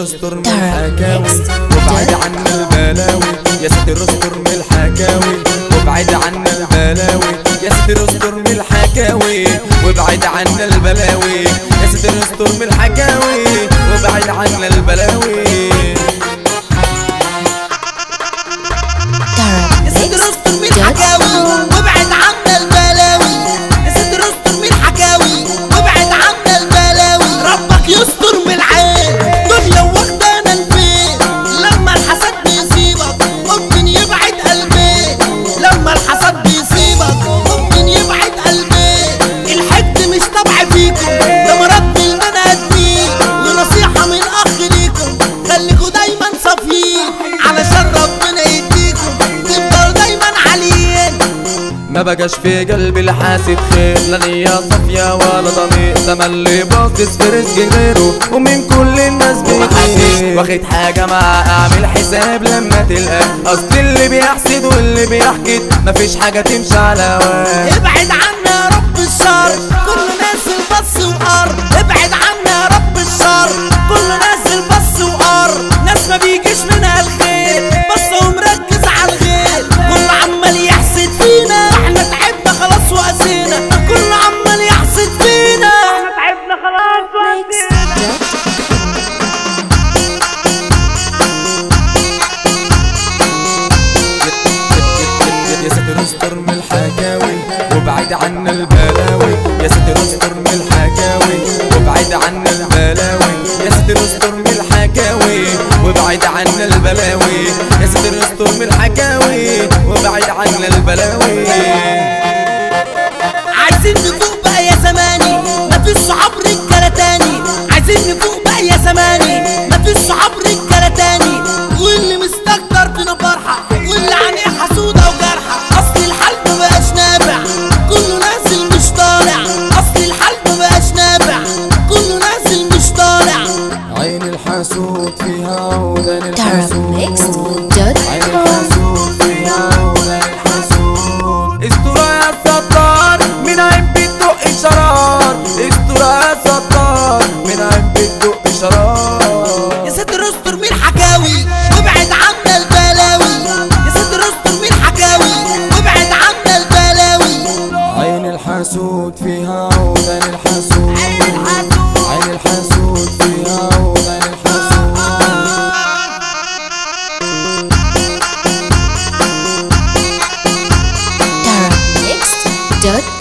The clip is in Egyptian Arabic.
استر من الحكاوي وابعد عنا البلاوي يا ستر استر من الحكاوي وابعد عنا البلاوي يا ستر استر من الحكاوي وابعد عنا البلاوي يا ستر استر من الحكاوي وابعد عنا البلاوي يا ستر استر من الحكاوي وابعد عنا البلاوي يا ستر استر من الحكاوي وابعد عنا البلاوي ربك يستر من العين دنيا واخدانا البيت لما الحسد بيسيبك ممكن يبعد قلبي لما الحسد بيسيبك ممكن يبعد قلبي الحقد مش طبع فيكم ده مرض من البني ادمين ونصيحه من اخ ليكم خليكوا دايما صافيين علشان ربنا يديكم تفضلوا دايما عاليين ما بقاش في قلبي الحاسد خير لا نية صافية ولا ضمير ده اللي باصص في رزق غيره ومن كل الناس بيغير واخد حاجة مع اعمل حساب لما تلقى اصل اللي بيحسد واللي بيحقد مفيش حاجة تمشي على واد ابعد عنا يا رب الشر كل ناس البص وقر ابعد عنا يا رب الشر كل ناس البص وقر ناس ما بيجيش منها الخير بص ومركز على الغير كل عمال يحسد فينا احنا تعبنا خلاص وقسينا كل عمال يحسد فينا احنا تعبنا خلاص وقسينا يا ستر استر من الحكاوي وابعد عنا البلاوي يا ستر استر من الحكاوي وابعد عنا البلاوي يا ستر استر من الحكاوي وابعد عنا البلاوي يا ستر استر من الحكاوي وابعد عنا البلاوي عايزين نفوق بقى يا زماني مفيش صحاب رجاله تاني عايزين نفوق بقى يا زماني مفيش صحاب رجاله تاني واللي مستكتر فينا فرحه واللي عينيه حسوده وجرحه اصل الحال مبقاش نافع كله نازل مش طالع اصل الحال مبقاش نافع كله نازل مش طالع عين الحسود فيها عودة الحسود عين Darabmixed.com الحسود فيها عودة الحسود استرا يا ستار من عين بتدق شرار استرا يا ستار من عين بتدق شرار يا ستر استر من الحكاوي وابعد عنا البلاوي يا ستر استر من الحكاوي وابعد عنا البلاوي عين الحسود فيها عودة الحسود عين الحسود فيها عودة الحسود Darabmixed.com